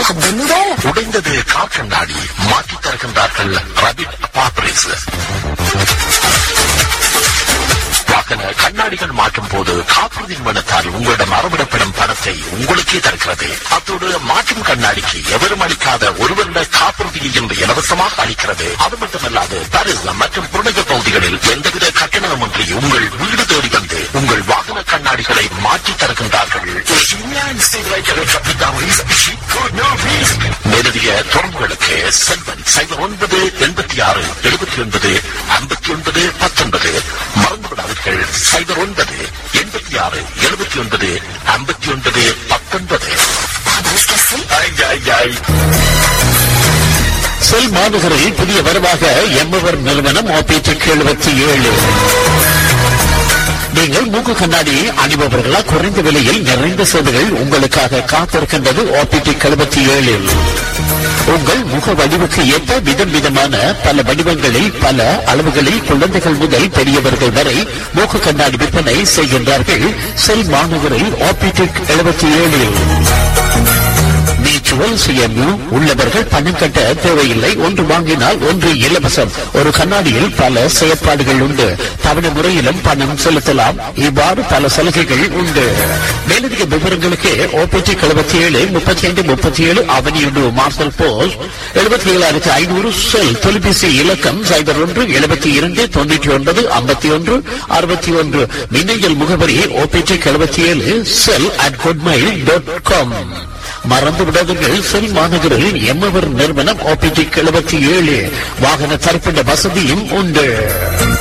உடைந்தது car கண்ணாடி மாற்றி தருகின்றார்கள் ரபிட் பாப்ரிஸ் வாகன கண்ணாடிகள் மாற்றும் போது காப்புறுதி நிறுவனத்தால் உங்களிடம் அறவிடப்படும் பணத்தை உங்களுக்கே தருகிறது அத்தோடு மாற்றும் கண்ணாடிக்கு எவரும் அளிக்காத ஒரு வருட காப்புறுதியை இன்று இலவசமாக அளிக்கிறது அது மட்டுமல்லாது பாரிஸ் மற்றும் புறநகர் பகுதிகளில் எந்தவித கட்டணமின்றி உங்கள் வீடு தேடி வந்து உங்கள் வாகன கண்ணாடிகளை மாற்றி தருகின்றார்கள் மேலதிக தொடர்புகளுக்கு செல்வன் சைபர் ஒன்பது எண்பத்தி ஆறு எழுபத்தி ஒன்பது ஐம்பத்தி ஒன்பது பத்தொன்பது மறந்து விடாதீர்கள் சைபர் ஒன்பது எண்பத்தி ஆறு எழுபத்தி ஒன்பது ஐம்பத்தி ஒன்பது பத்தொன்பது செல் மாநகரில் புதிய வரவாக எம்எவர் நிறுவனம் ஆபிடிக் எழுபத்தி ஏழு நீங்கள் மூக்கு கண்ணாடி அணிபவர்களா குறைந்த விலையில் நிறைந்த சேவைகள் உங்களுக்காக காத்திருக்கின்றது ஆபிடிக் எழுபத்தி ஏழில் உங்கள் முக வடிவுக்கு ஏற்ப விதம் விதமான பல வடிவங்களில் பல அளவுகளில் குழந்தைகள் முதல் பெரியவர்கள் வரை மூக்கு கண்ணாடி விற்பனை செய்கின்றார்கள் செல் மாநகரில் ஆபிடிக் எழுபத்தி ஏழில் மியூச்சுவல் சுயமு உள்ளவர்கள் பணம் கட்ட தேவையில்லை ஒன்று வாங்கினால் ஒன்று இலவசம் ஒரு கண்ணாடியில் பல செயற்பாடுகள் உண்டு தவணை முறையிலும் பணம் செலுத்தலாம் இவ்வாறு பல சலுகைகள் உண்டு மேலதிக விவரங்களுக்கு ஓபிடி எழுபத்தி ஏழு முப்பத்தி ஐந்து முப்பத்தி ஏழு அவனியுடு மார்சல் போஸ்ட் எழுபத்தி ஏழாயிரத்தி ஐநூறு செல் தொலைபேசி இலக்கம் சைபர் ஒன்று எழுபத்தி இரண்டு தொண்ணூற்றி ஒன்பது ஐம்பத்தி ஒன்று அறுபத்தி ஒன்று மின்னஞ்சல் முகவரி ஓபிடி எழுபத்தி ஏழு cell at good mail dot com மறந்து விடாதீர்கள் செல் மாநகரில் எம்மவர் நிறுவனம் ஓபிடி எழுபத்தி ஏழு வாகன தரிப்பிட வசதியும் உண்டு